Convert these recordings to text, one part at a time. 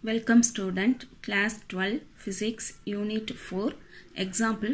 Welcome student, class 12, physics, unit 4, example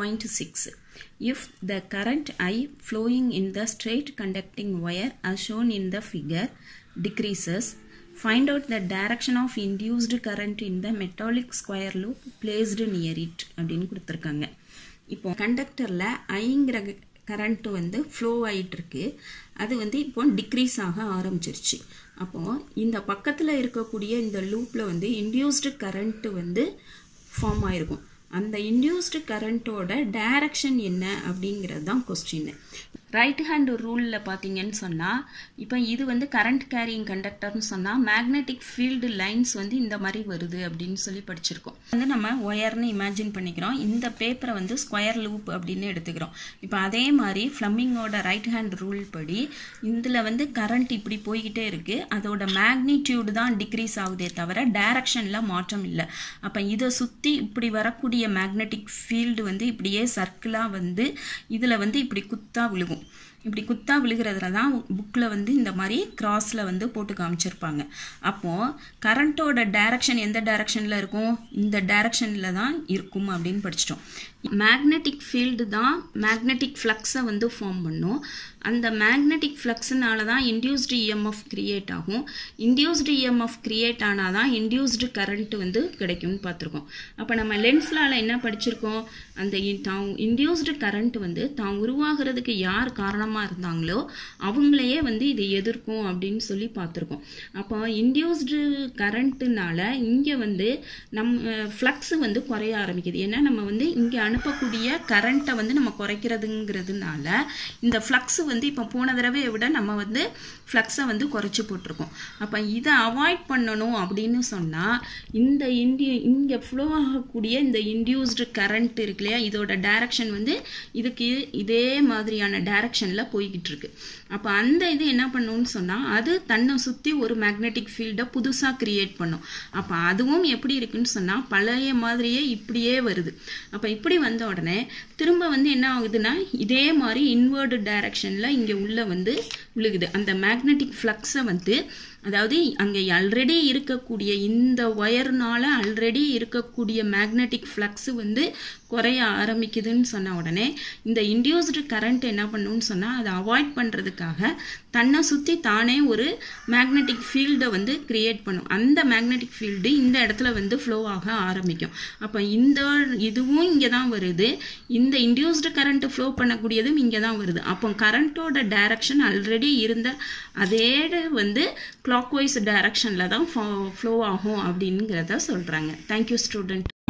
4.6. If the current I flowing in the straight conducting wire as shown in the figure decreases, find out the direction of induced current in the metallic square loop placed near it அப்படின்னு கொடுத்துருக்காங்க இப்போ கண்டக்டரில் ஐங்கிற current வந்து flow ஆகிட்டு இருக்கு அது வந்து இப்போ degrees ஆக ஆரம்பிச்சிருச்சு அப்போது இந்த பக்கத்தில் இருக்கக்கூடிய இந்த லூப்பில் வந்து இன்டியூஸ்டு கரண்ட்டு வந்து ஃபார்ம் ஆயிருக்கும் அந்த இன்டியூஸ்டு கரண்ட்டோட டைரக்ஷன் என்ன அப்படிங்கிறது தான் கொஸ்டின் ரைட் ஹேண்ட் ரூலில் பார்த்தீங்கன்னு சொன்னால் இப்போ இது வந்து கரண்ட் கேரியிங் கண்டக்டர்னு சொன்னால் மேக்னெட்டிக் ஃபீல்டு லைன்ஸ் வந்து இந்த மாதிரி வருது அப்படின்னு சொல்லி படிச்சிருக்கோம் வந்து நம்ம ஒயர்னு இமேஜின் பண்ணிக்கிறோம் இந்த பேப்பரை வந்து ஸ்கொயர் லூப் அப்படின்னு எடுத்துக்கிறோம் இப்போ அதே மாதிரி ஃப்ளம்மிங்கோட ரைட் ஹேண்ட் ரூல் படி இதில் வந்து கரண்ட் இப்படி போய்கிட்டே இருக்குது அதோட மேக்னிடியூடு தான் டிக்ரீஸ் ஆகுதே தவிர டைரக்ஷனில் மாற்றம் இல்லை அப்போ இதை சுற்றி இப்படி வரக்கூடிய மேக்னெட்டிக் ஃபீல்டு வந்து இப்படியே சர்க்கிளாக வந்து இதில் வந்து இப்படி குத்தா விழுகும் இப்படி குத்தா விழுகிறதுல தான் புக்கில் வந்து இந்த மாதிரி கிராஸில் வந்து போட்டு காமிச்சிருப்பாங்க அப்போது கரண்ட்டோட டைரக்ஷன் எந்த டைரக்ஷனில் இருக்கும் இந்த டைரக்ஷனில் தான் இருக்கும் அப்படின்னு படிச்சிட்டோம் மேக்னெட்டிக் ஃபீல்டு தான் மேக்னெட்டிக் ஃப்ளக்ஸை வந்து ஃபார்ம் பண்ணும் அந்த மேக்னெட்டிக் ஃப்ளக்ஸ்னால தான் இன்டியூஸ்டு இஎம்எஃப் கிரியேட் ஆகும் இன்டியூஸ்டு இஎம்எஃப் கிரியேட் ஆனால் தான் இன்டியூஸ்டு கரண்ட் வந்து கிடைக்கும்னு பார்த்துருக்கோம் அப்போ நம்ம லென்ஸ்லால் என்ன படிச்சிருக்கோம் அந்த தான் இன்டியூஸ்டு கரண்ட் வந்து தான் உருவாகிறதுக்கு யார் காரணமாக இருந்தாங்களோ அவங்களையே வந்து இது எதிர்க்கும் அப்படின்னு சொல்லி பார்த்துருக்கோம் அப்போ இன்டியூஸ்டு கரண்ட்டுனால இங்கே வந்து நம்ம ஃப்ளக்ஸ் வந்து குறைய ஆரம்பிக்குது ஏன்னா நம்ம வந்து இங்கே அனுப்பக்கூடிய கரண்ட்டை வந்து நம்ம குறைக்கிறதுங்கிறதுனால இந்த ஃப்ளக்ஸ் வந்து இப்போ போன தடவையை விட நம்ம வந்து ஃப்ளக்ஸை வந்து குறைச்சி போட்டிருக்கோம் அப்போ இதை அவாய்ட் பண்ணணும் அப்படின்னு சொன்னால் இந்த இண்டி இங்கே ஃப்ளோ ஆகக்கூடிய இந்த இன்டியூஸ்டு கரண்ட் இருக்கு இல்லையா இதோட டைரக்ஷன் வந்து இதுக்கு இதே மாதிரியான டைரக்ஷனில் போய்கிட்டு இருக்கு அப்போ அந்த இது என்ன பண்ணுன்னு சொன்னால் அது தன்னை சுற்றி ஒரு மேக்னெட்டிக் ஃபீல்டை புதுசாக கிரியேட் பண்ணும் அப்போ அதுவும் எப்படி இருக்குன்னு சொன்னால் பழைய மாதிரியே இப்படியே வருது அப்போ இப்படி வந்த உடனே திரும்ப வந்து என்ன ஆகுதுன்னா இதே மாதிரி இன்வேர்டு டைரக்ஷனில் இங்கே உள்ள வந்து விழுகுது அந்த மேக்னெட்டிக் ஃப்ளக்ஸை வந்து அதாவது அங்கே ஆல்ரெடி இருக்கக்கூடிய இந்த ஒயர்னால ஆல்ரெடி இருக்கக்கூடிய மேக்னெட்டிக் ஃப்ளக்ஸ் வந்து குறைய ஆரம்பிக்குதுன்னு சொன்ன உடனே இந்த இன்டியூஸ்டு கரண்ட் என்ன பண்ணுன்னு சொன்னால் அதை அவாய்ட் பண்ணுறதுக்காக தன்னை சுற்றி தானே ஒரு மேக்னெட்டிக் ஃபீல்டை வந்து கிரியேட் பண்ணும் அந்த மேக்னெட்டிக் ஃபீல்டு இந்த இடத்துல வந்து ஃப்ளோ ஆக ஆரம்பிக்கும் அப்போ இந்த இதுவும் இங்கே தான் வருது இந்த இன்டியூஸ்டு கரண்ட் ஃப்ளோ பண்ணக்கூடியதும் இங்கே தான் வருது அப்போ கரண்ட்டோட டைரக்ஷன் ஆல்ரெடி இருந்த அதே வந்து கிளாக் வைஸ் டைரக்ஷனில் தான் ஃப்ளோ ஆகும் அப்படிங்கிறத சொல்கிறாங்க தேங்க்யூ ஸ்டூடெண்ட்